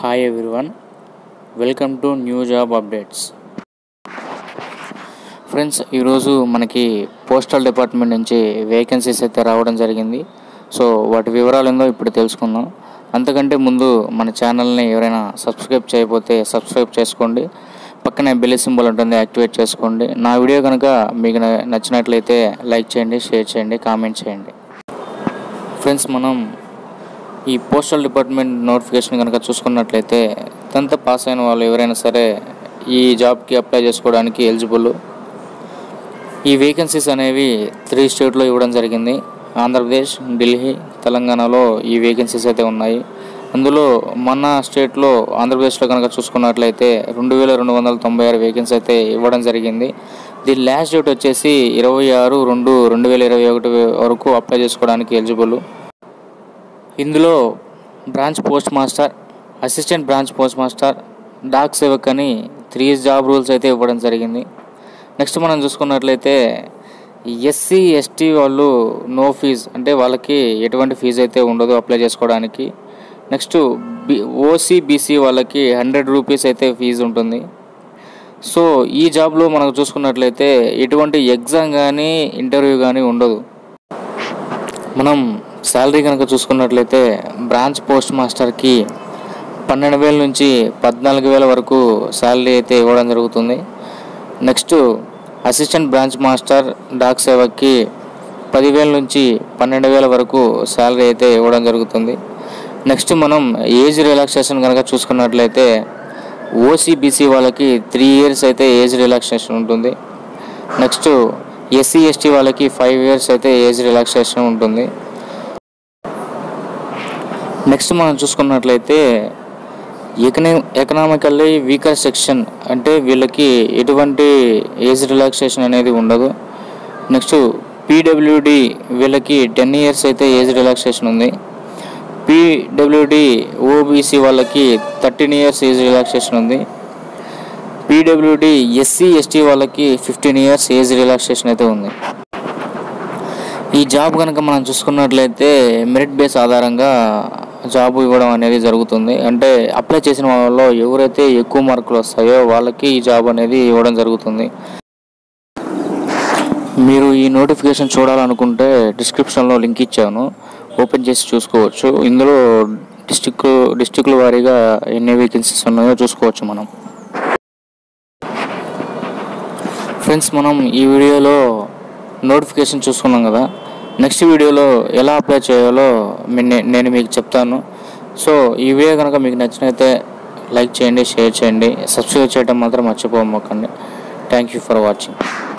hi everyone welcome to new job updates friends ఈరోజు మనకి postal department నుంచి vacancies అయితే రావడం జరిగింది సో వాటి వివరాలు ఏందో ఇప్పుడు తెలుసుకుందాం అంతకంటే ముందు మన ఛానల్ని ఎవరైనా సబ్స్క్రైబ్ చేయకపోతే సబ్స్క్రైబ్ చేసుకోండి పక్కనే బెల్ సింబల్ ఉంటుంది యాక్టివేట్ చేసుకోండి నా వీడియో కనుక మీకు న- నచ్చినట్లయితే లైక్ చేయండి షేర్ చేయండి కామెంట్ చేయండి ఫ్రెండ్స్ మనం ఈ పోస్టల్ డిపార్ట్మెంట్ నోటిఫికేషన్ కనుక చూసుకున్నట్లయితే టెన్త్ పాస్ అయిన వాళ్ళు ఎవరైనా సరే ఈ జాబ్కి అప్లై చేసుకోవడానికి ఎలిజిబుల్ ఈ వేకెన్సీస్ అనేవి త్రీ స్టేట్లో ఇవ్వడం జరిగింది ఆంధ్రప్రదేశ్ ఢిల్లీ తెలంగాణలో ఈ వేకెన్సీస్ అయితే ఉన్నాయి అందులో మన స్టేట్లో ఆంధ్రప్రదేశ్లో కనుక చూసుకున్నట్లయితే రెండు వేల రెండు వందల తొంభై ఆరు వేకెన్సీ అయితే ఇవ్వడం జరిగింది దీని లాస్ట్ డేట్ వచ్చేసి ఇరవై ఆరు రెండు రెండు వేల ఇరవై ఒకటి వరకు అప్లై చేసుకోవడానికి ఎలిజిబుల్ ఇందులో branch post master assistant branch post master Dak Sevak అని త్రీ జాబ్ రూల్స్ అయితే ఇవ్వడం జరిగింది నెక్స్ట్ మనం చూసుకున్నట్లయితే ఎస్సీ ఎస్టీ వాళ్ళు నో ఫీజ్ అంటే వాళ్ళకి ఎటువంటి ఫీజు అయితే ఉండదు అప్లై చేసుకోవడానికి నెక్స్ట్ బి ఓసీ బీసీ వాళ్ళకి హండ్రెడ్ రూపీస్ అయితే ఫీజు ఉంటుంది సో ఈ జాబ్లో మనకు చూసుకున్నట్లయితే ఎటువంటి ఎగ్జామ్ కానీ ఇంటర్వ్యూ కానీ ఉండదు మనం శాలరీ కనుక చూసుకున్నట్లయితే బ్రాంచ్ పోస్ట్ మాస్టర్కి పన్నెండు వేల నుంచి పద్నాలుగు వేల వరకు శాలరీ అయితే ఇవ్వడం జరుగుతుంది next assistant branch master Dak సేవకి పదివేల నుంచి పన్నెండు వేల వరకు శాలరీ అయితే ఇవ్వడం జరుగుతుంది నెక్స్ట్ మనం ఏజ్ రిలాక్సేషన్ కనుక చూసుకున్నట్లయితే ఓసీబీసీ వాళ్ళకి త్రీ ఇయర్స్ అయితే ఏజ్ రిలాక్సేషన్ ఉంటుంది నెక్స్ట్ ఎస్సీ ఎస్టీ వాళ్ళకి ఫైవ్ ఇయర్స్ అయితే ఏజ్ రిలాక్సేషన్ ఉంటుంది నెక్స్ట్ మనం చూసుకున్నట్లయితే ఎకనా ఎకనామికల్లీ వీకర్ సెక్షన్ అంటే వీళ్ళకి ఎటువంటి ఏజ్ రిలాక్సేషన్ అనేది ఉండదు నెక్స్ట్ పీడబ్ల్యూడి వీళ్ళకి టెన్ ఇయర్స్ అయితే ఏజ్ రిలాక్సేషన్ ఉంది పీడబ్ల్యూడి ఓబీసీ వాళ్ళకి థర్టీన్ ఇయర్స్ ఏజ్ రిలాక్సేషన్ ఉంది పీడబ్ల్యూడి ఎస్సీ ఎస్టీ వాళ్ళకి ఫిఫ్టీన్ ఇయర్స్ ఏజ్ రిలాక్సేషన్ అయితే ఉంది ఈ జాబ్ కనుక మనం చూసుకున్నట్లయితే మెరిట్ బేస్ ఆధారంగా జాబ్ ఇవ్వడం అనేది జరుగుతుంది అంటే అప్లై చేసిన వాళ్ళలో ఎవరైతే ఎక్కువ మార్కులు వస్తాయో వాళ్ళకి ఈ జాబ్ అనేది ఇవ్వడం జరుగుతుంది మీరు ఈ నోటిఫికేషన్ చూడాలనుకుంటే డిస్క్రిప్షన్లో లింక్ ఇచ్చాను ఓపెన్ చేసి చూసుకోవచ్చు ఇందులో డిస్టిక్ డిస్టిక్ల వారీగా ఎన్ని వేకెన్సీస్ ఉన్నాయో చూసుకోవచ్చు మనం ఫ్రెండ్స్ మనం ఈ వీడియోలో నోటిఫికేషన్ చూసుకున్నాం కదా నెక్స్ట్ వీడియోలో ఎలా అప్లై చేయాలో మీ- నే- నేను మీకు చెప్తాను సో ఈ వీడియో కనుక మీకు నచ్చినైతే లైక్ చేయండి షేర్ చేయండి సబ్స్క్రైబ్ చేయడం మాత్రం మర్చిపోమకండి థ్యాంక్ యూ ఫర్ వాచింగ్